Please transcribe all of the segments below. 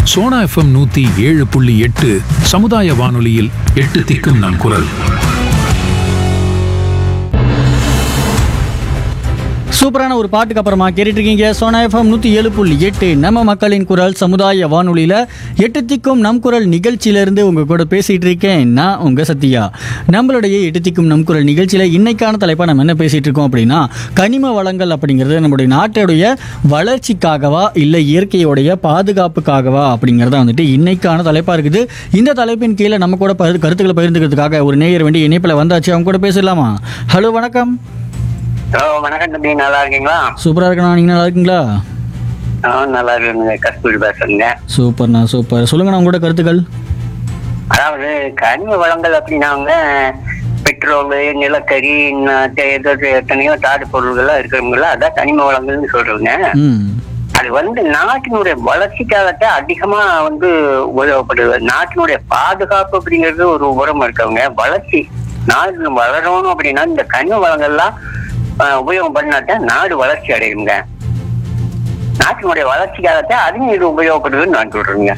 Sona FM நூத்தி ஏழு புள்ளி எட்டு சமுதாய வானொலியில் எட்டு திக்கும் நம் குரல் சூப்பரான ஒரு பாட்டுக்கு அப்புறமா கேட்டுட்டு இருக்கீங்க சோனா எஃப்எம் நூற்றி ஏழு புள்ளி எட்டு நம்ம மக்களின் குரல் சமுதாய வானொலியில் எட்டு திக்கும் நம் குரல் நிகழ்ச்சியிலேருந்து உங்கள் கூட பேசிகிட்டு இருக்கேன் நான் உங்கள் சத்யா நம்மளுடைய எட்டு திக்கும் நம் குரல் நிகழ்ச்சியில் இன்னைக்கான தலைப்பாக நம்ம என்ன பேசிகிட்டு இருக்கோம் அப்படின்னா கனிம வளங்கள் அப்படிங்கிறது நம்மளுடைய நாட்டுடைய வளர்ச்சிக்காகவா இல்லை இயற்கையோடைய பாதுகாப்புக்காகவா அப்படிங்கிறத வந்துட்டு இன்னைக்கான தலைப்பாக இருக்குது இந்த தலைப்பின் கீழே நம்ம கூட பகிர் கருத்துக்களை பகிர்ந்துக்கிறதுக்காக ஒரு நேயர் வேண்டி இணைப்பில் வந்தாச்சு அவங்க கூட பேசலாமா ஹலோ வணக்கம் ஹலோ வணக்கம் தம்பி நல்லா இருக்கீங்களா சூப்பராக இருக்கணும் நீங்கள் நல்லா இருக்கீங்களா ஆ நல்லா இருக்குங்க கஸ்தூரி பேசுறேங்க சூப்பர்ண்ணா சூப்பர் சொல்லுங்கண்ணா உங்களோட கருத்துக்கள் அதாவது கனிம வளங்கள் அப்படின்னாங்க பெட்ரோலு நிலக்கரி இன்ன- தே- ஏதோ எத்தனையோ தாடு பொருள்கள்லாம் இருக்கிறவங்கள அதான் கனிம வளங்கள்னு சொல்றேங்க ம் அது வந்து நாட்டினுடைய வளர்ச்சிக்காகத்தான் அதிகமா வந்து உபயோகப்படுது நாட்டினுடைய பாதுகாப்பு அப்படிங்கிறது ஒரு உரம் இருக்கவங்க வளர்ச்சி நாடு வளரணும் அப்படின்னா இந்த கனிம வளங்கள்லாம் ஆஹ், உபயோகம் பண்ணாதான் நாடு வளர்ச்சி அடையுங்க நாட்டினுடைய வளர்ச்சிக்காகத்தான் அதுவும் இது உபயோகப்படுதுன்னு நான் சொல்றேங்க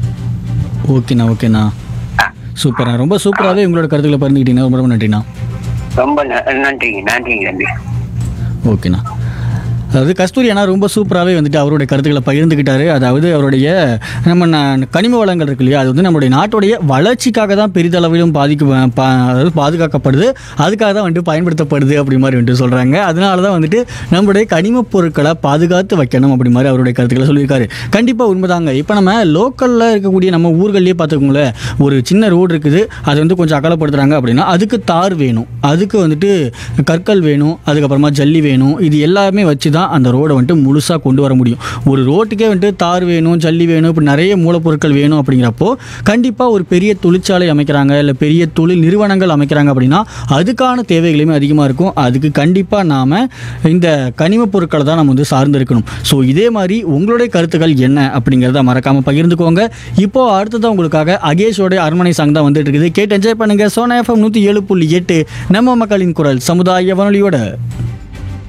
ஓகேண்ணா ஓகேண்ணா சூப்பர்ண்ணா ரொம்ப சூப்பராகவே உங்களோட கருத்துக்களை பகிர்ந்துக்கிட்டீங்கன்னா ரொம்ப ரொம்ப நன்றிண்ணா ரொம்ப ந- நன்றிங்க நன்றிங்க தம்பி ஓகேண்ணா அதாவது கஸ்தூரி அண்ணா ரொம்ப சூப்பராகவே வந்துட்டு அவருடைய கருத்துக்களை பகிர்ந்துக்கிட்டாரு அதாவது அவருடைய நம்ம ந- கனிம வளங்கள் இருக்கு இல்லையா அது வந்து நம்மளுடைய நாட்டுடைய வளர்ச்சிக்காக தான் பெரிதளவிலும் பாதிக்க பா- அதாவது பாதுகாக்கப்படுது அதுக்காக தான் வந்துட்டு பயன்படுத்தப்படுது அப்படி மாதிரி வந்துட்டு சொல்கிறாங்க அதனால தான் வந்துட்டு நம்மளுடைய கனிம பொருட்களை பாதுகாத்து வைக்கணும் அப்படி மாதிரி அவருடைய கருத்துக்களை சொல்லியிருக்காரு கண்டிப்பாக உண்மைதாங்க இப்போ நம்ம லோக்கலில் இருக்கக்கூடிய நம்ம ஊர்கள்லேயே பார்த்துக்கோங்களேன் ஒரு சின்ன ரோடு இருக்குது அது வந்து கொஞ்சம் அகலப்படுத்துகிறாங்க அப்படின்னா அதுக்கு தார் வேணும் அதுக்கு வந்துட்டு கற்கள் வேணும் அதுக்கப்புறமா ஜல்லி வேணும் இது எல்லாமே வச்சு தான் அந்த ரோடை வந்துட்டு முழுசாக கொண்டு வர முடியும் ஒரு ரோட்டுக்கே வந்துட்டு தார் வேணும் ஜல்லி வேணும் இப்படி நிறைய மூலப்பொருட்கள் வேணும் அப்படிங்கிறப்போ கண்டிப்பாக ஒரு பெரிய தொழிற்சாலை அமைக்கிறாங்க இல்லை பெரிய தொழில் நிறுவனங்கள் அமைக்கிறாங்க அப்படின்னா அதுக்கான தேவைகளுமே அதிகமாக இருக்கும் அதுக்கு கண்டிப்பாக நாம் இந்த கனிமப் பொருட்களை தான் நம்ம வந்து சார்ந்து இருக்கணும் ஸோ இதே மாதிரி உங்களுடைய கருத்துக்கள் என்ன அப்படிங்கிறத மறக்காமல் பகிர்ந்துக்கோங்க இப்போ அடுத்ததான் உங்களுக்காக அகேஷோடைய அரண்மனை சாங் தான் வந்துட்டு இருக்குது கேட்டு என்ஜாய் பண்ணுங்க சோனா எஃப்எம் நூற்றி ஏழு புள்ளி எட்டு நம்ம மக்களின் குரல் சமுதாய வானொலியோட